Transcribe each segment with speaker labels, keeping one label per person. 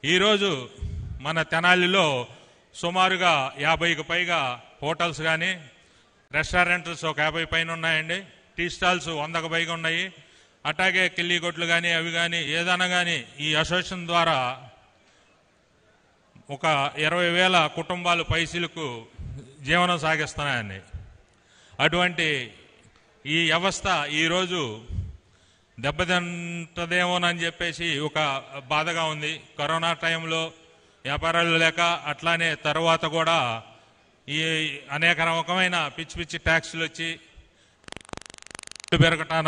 Speaker 1: ఈరోజు మన తెనాలిలో సుమారుగా యాభైకి పైగా హోటల్స్ కానీ రెస్టారెంట్స్ ఒక యాభై పైన ఉన్నాయండి టీ స్టాల్స్ వందకు పైగా ఉన్నాయి అట్లాగే కిల్లి కొట్లు కానీ అవి కానీ ఏదైనా కానీ ఈ అసోసియేషన్ ద్వారా ఒక ఇరవై వేల కుటుంబాలు పైసలకు జీవనం సాగిస్తున్నాయండి అటువంటి ఈ వ్యవస్థ ఈరోజు దెబ్బతింటదేమోనని చెప్పేసి ఒక బాధగా ఉంది కరోనా టైంలో వ్యాపారాలు లేక అట్లానే తర్వాత కూడా ఈ అనేక రకమైన పిచ్చి పిచ్చి ట్యాక్సులు వచ్చి పెరగటాన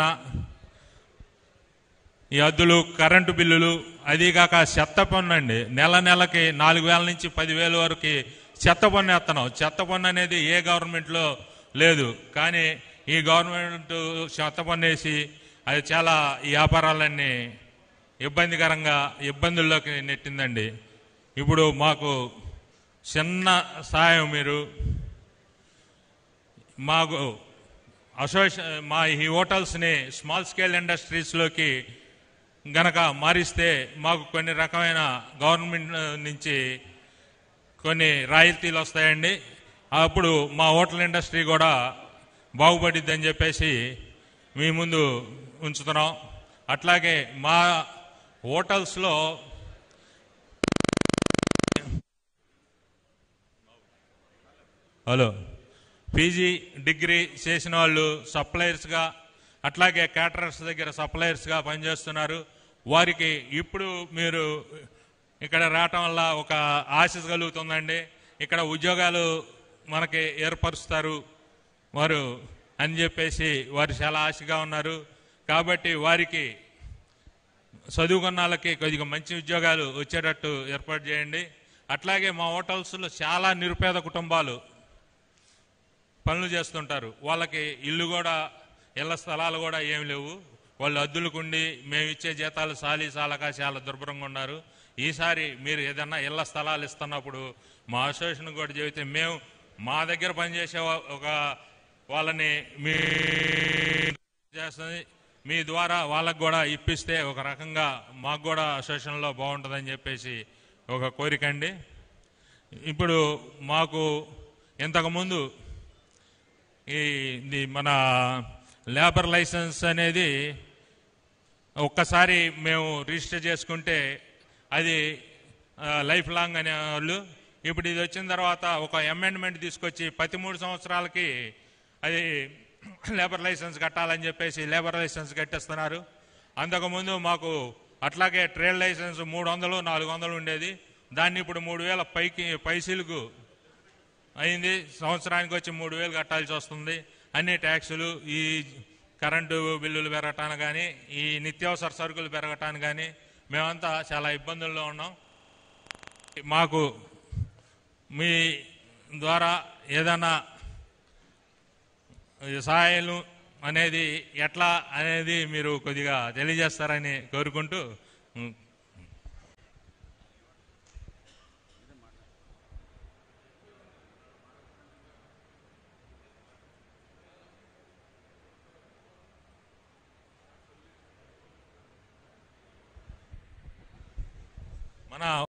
Speaker 1: ఈ అద్దులు కరెంటు బిల్లులు అదిగాక చెత్త పన్ను అండి నెల నెలకి నాలుగు వేల నుంచి పదివేల వరకు చెత్త పన్ను వేస్తున్నాం చెత్త పన్ను అనేది ఏ గవర్నమెంట్లో లేదు కానీ ఈ గవర్నమెంట్ చెత్త పన్ను వేసి అది చాలా ఈ వ్యాపారాలన్నీ ఇబ్బందికరంగా ఇబ్బందుల్లోకి నెట్టిందండి ఇప్పుడు మాకు చిన్న సాయం మీరు మాకు అసోసియే మా ఈ హోటల్స్ని స్మాల్ స్కేల్ ఇండస్ట్రీస్లోకి గనక మారిస్తే మాకు కొన్ని రకమైన గవర్నమెంట్ నుంచి కొన్ని రాయితీలు వస్తాయండి అప్పుడు మా హోటల్ ఇండస్ట్రీ కూడా బాగుపడిద్దని చెప్పేసి మీ ముందు ఉంచుతున్నాం అట్లాగే మా హోటల్స్లో హలో పీజీ డిగ్రీ చేసిన వాళ్ళు సప్లయర్స్గా అట్లాగే క్యాటరర్స్ దగ్గర సప్లయర్స్గా పనిచేస్తున్నారు వారికి ఇప్పుడు మీరు ఇక్కడ రావటం వల్ల ఒక ఆశ కలుగుతుందండి ఇక్కడ ఉద్యోగాలు మనకి ఏర్పరుస్తారు వారు అని చెప్పేసి వారు చాలా ఆశగా ఉన్నారు కాబట్టి వారికి చదువుకున్న వాళ్ళకి కొద్దిగా మంచి ఉద్యోగాలు వచ్చేటట్టు ఏర్పాటు చేయండి అట్లాగే మా హోటల్స్లో చాలా నిరుపేద కుటుంబాలు పనులు చేస్తుంటారు వాళ్ళకి ఇల్లు కూడా ఇళ్ల స్థలాలు కూడా ఏమి లేవు వాళ్ళు అద్దులకుండి మేము ఇచ్చే జీతాలు సాలి సాలక చాలా దుర్భరంగా ఉన్నారు ఈసారి మీరు ఏదన్నా ఇళ్ల స్థలాలు ఇస్తున్నప్పుడు మా అసోసియేషన్ కూడా చెబితే మేము మా దగ్గర పనిచేసే వా- ఒక వాళ్ళని మీ చేస్తుంది మీ ద్వారా వాళ్ళకు కూడా ఇప్పిస్తే ఒక రకంగా మాకు కూడా అసోసియేషన్లో బాగుంటుందని చెప్పేసి ఒక కోరిక అండి ఇప్పుడు మాకు ఇంతకుముందు ఈ ఇది మన లేబర్ లైసెన్స్ అనేది ఒక్కసారి మేము రిజిస్టర్ చేసుకుంటే అది ఆ, లైఫ్ లాంగ్ అనే వాళ్ళు ఇప్పుడు ఇది వచ్చిన తర్వాత ఒక అమెండ్మెంట్ తీసుకొచ్చి ప్రతి మూడు సంవత్సరాలకి అది లేబర్ లైసెన్స్ కట్టాలని చెప్పేసి లేబర్ లైసెన్స్ కట్టేస్తున్నారు అంతకుముందు మాకు అట్లాగే ట్రేడ్ లైసెన్స్ మూడు వందలు నాలుగు వందలు ఉండేది దాన్ని ఇప్పుడు మూడు వేల పైకి పైసీలకు అయింది సంవత్సరానికి వచ్చి మూడు వేలు కట్టాల్సి వస్తుంది అన్ని ట్యాక్సులు ఈ కరెంటు బిల్లులు పెరగటానికి కానీ ఈ నిత్యావసర సరుకులు పెరగటానికి కానీ మేమంతా చాలా ఇబ్బందుల్లో ఉన్నాం మాకు మీ ద్వారా ఏదైనా సహాయాలు అనేది ఎట్లా అనేది మీరు కొద్దిగా తెలియజేస్తారని కోరుకుంటూ ఉం. మన